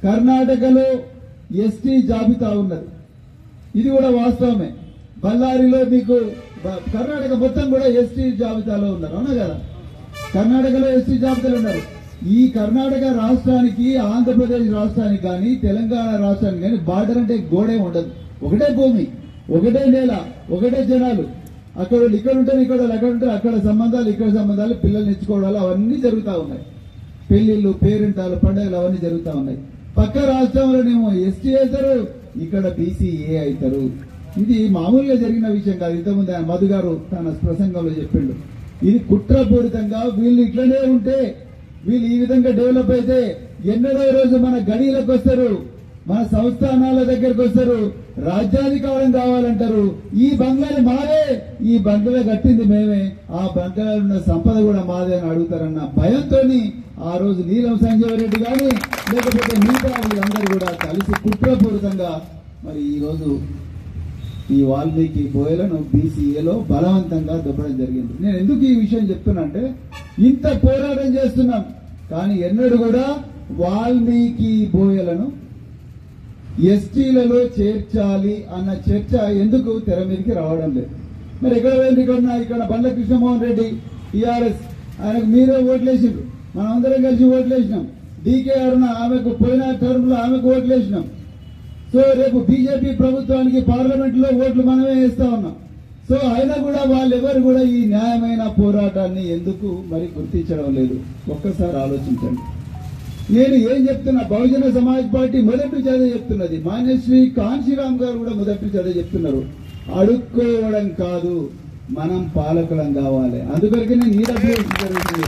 కర్ణాటకలో ఎస్టీ జాబితా ఉన్నది ఇది కూడా వాస్తవమే బళ్ళారిలో మీకు బ- కర్ణాటక మొత్తం కూడా ఎస్టీ జాబితాలో ఉన్నారు అవునా కదా కర్ణాటకలో ఎస్టీ జాబితాలో ఉన్నారు ఈ కర్ణాటక రాష్ట్రానికి ఆంధ్రప్రదేశ్ రాష్ట్రానికి కానీ తెలంగాణ రాష్ట్రానికి కానీ బార్డర్ అంటే గోడే ఉండదు ఒకటే భూమి ఒకటే నేల ఒకటే జనాలు అక్కడ వాళ్ళు ఇక్కడ ఉంటారు ఇక్కడ వాళ్ళు అక్కడ ఉంటారు అక్కడ సంబంధాలు ఇక్కడ సంబంధాలు పిల్లల్ని ఇచ్చుకోవడాలు అవన్నీ జరుగుతూ ఉన్నాయి పెళ్లిళ్ళు పేరెంటాలు పండుగలు అవన్నీ జరుగుతూ ఉన్నాయి పక్క రాష్ట్రంలోనేమో ఎస్టీ అవుతారు ఇక్కడ బీసీఏ అవుతారు ఇది మామూలుగా జరిగిన విషయం కాదు ఇంతకుముందు ఆయన మధు గారు తన ప్రసంగంలో చెప్పిండు ఇది కుట్రపూరితంగా వీళ్ళు ఇట్లనే ఉంటే వీళ్ళు ఈ విధంగా డెవలప్ అయితే ఎన్నడో రోజు మన గడిలకు వస్తారు మన సంస్థానాల దగ్గరకు వస్తారు రాజ్యాధికారం కావాలంటారు ఈ బంగ్లాలు మాదే ఈ బంగ్లా కట్టింది మేమే ఆ బంగ్లాలో ఉన్న సంపద కూడా మాదే అని అడుగుతారన్న భయంతో ఆ రోజు నీలం సంజీవ రెడ్డి గాని లేకపోతే మిగతా వీళ్ళందరూ కూడా కలిసి కుట్రపూరితంగా మరి ఈ రోజు ఈ వాల్మీకి బోయలను బీసీఏలో బలవంతంగా దొబ్బడం జరిగింది నేను ఎందుకు ఈ విషయం చెప్తున్నా ఇంత పోరాటం చేస్తున్నాం కానీ ఎన్నడూ కూడా వాల్మీకి బోయలను ఎస్టీలలో చేర్చాలి అన్న చర్చ ఎందుకు తెర మీదకి రావడం లేదు మరి ఎక్కడ పోయింది ఇక్కడ ఉన్న ఇక్కడ బండ్ల కృష్ణమోహన్ రెడ్డి టీఆర్ఎస్ ఆయనకు మీరే ఓట్లేసిండ్రు మనం అందరం కలిసి ఓట్లేసినాం డీకే అరుణ ఆమెకు పోయిన టర్మ్ లో ఆమెకు ఓట్లేసినాం సో రేపు బీజేపీ ప్రభుత్వానికి పార్లమెంట్ లో ఓట్లు మనమే వేస్తా ఉన్నాం సో అయినా కూడా వాళ్ళెవరు కూడా ఈ న్యాయమైన పోరాటాన్ని ఎందుకు మరి గుర్తించడం లేదు ఒక్కసారి ఆలోచించండి నేను ఏం చెప్తున్నా బహుజన సమాజ్ పార్టీ మొదటి చదివి చెప్తున్నది మాన్యశ్రీ కాంశీరామ్ గారు కూడా మొదటి చదివి చెప్తున్నారు అడుక్కోవడం కాదు మనం పాలకులం కావాలి అందుకొరకే నేను ఈడబ్ల్యూఎస్ జరుగుతుంది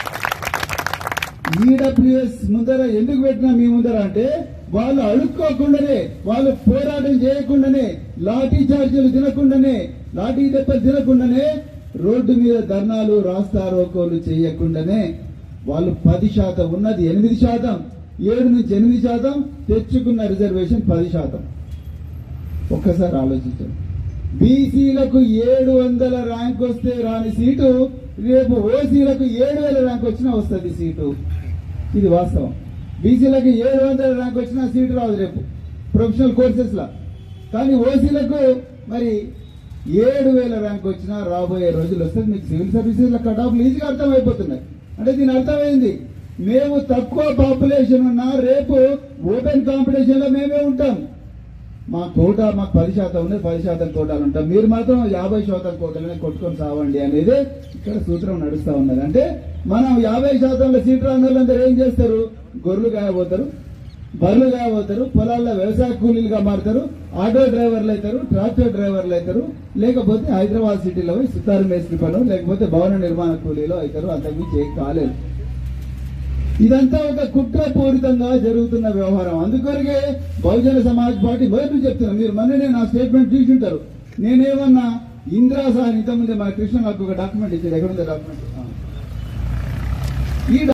ఈడబ్ల్యూఎస్ ముందర ఎందుకు పెట్టినా మీ ముందర అంటే వాళ్ళు అడుక్కోకుండానే వాళ్ళు పోరాటం చేయకుండానే లాఠీ చార్జీలు తినకుండానే లాఠీ దెబ్బలు తినకుండానే రోడ్డు మీద ధర్నాలు రాస్తారోకోలు చేయకుండానే వాళ్ళు పది శాతం ఉన్నది ఎనిమిది శాతం ఏడు నుంచి ఎనిమిది శాతం తెచ్చుకున్న రిజర్వేషన్ పది శాతం ఒక్కసారి ఆలోచించండి బీసీలకు ఏడు వందల ర్యాంక్ వస్తే రాని సీటు రేపు ఓసీలకు ఏడు వేల ర్యాంక్ వచ్చినా వస్తుంది సీటు ఇది వాస్తవం బీసీలకు ఏడు వందల ర్యాంక్ వచ్చినా సీటు రాదు రేపు ప్రొఫెషనల్ కోర్సెస్ లా కానీ ఓసీలకు మరి ఏడు వేల ర్యాంక్ వచ్చినా రాబోయే రోజులు వస్తుంది మీకు సివిల్ సర్వీసెస్ లో కట్ ఆఫ్లు ఈజీగా అర్థమైపోతున్నాయి అంటే దీని అర్థమైంది మేము తక్కువ పాపులేషన్ ఉన్నా రేపు ఓపెన్ కాంపిటీషన్ లో మేమే ఉంటాం మా కోట మాకు పది శాతం ఉంది పది శాతం కోటాలు ఉంటాం మీరు మాత్రం యాభై శాతం కోటలనే కొట్టుకొని సావండి అనేది ఇక్కడ సూత్రం నడుస్తా ఉన్నది అంటే మనం యాభై శాతంలో సీట్ రంగులందరూ ఏం చేస్తారు గొర్రెలు కాయబోతారు బర్రెలు కాయబోతారు పొలాల్లో వ్యవసాయ కూలీలుగా మారుతారు ఆటో డ్రైవర్లు అవుతారు ట్రాక్టర్ డ్రైవర్లు అవుతారు లేకపోతే హైదరాబాద్ సిటీలో పోయి సుతారు మేస్త్రి పనులు లేకపోతే భవన నిర్మాణ కూలీలో అవుతారు అంతకుమించి ఏం కాలేదు ఇదంతా ఒక కుట్రపూరితంగా జరుగుతున్న వ్యవహారం అందుకొరకే బహుజన సమాజ్ పార్టీ మొదటి నుంచి చెప్తున్నా మీరు మొన్ననే నా స్టేట్మెంట్ చూసుంటారు నేనేమన్నా ఇందిరా సార్ ఇంతకుముందే మన కృష్ణ నాకు ఒక డాక్యుమెంట్ ఇచ్చాడు ఎక్కడుంది డాక్యుమెంట్ ఈ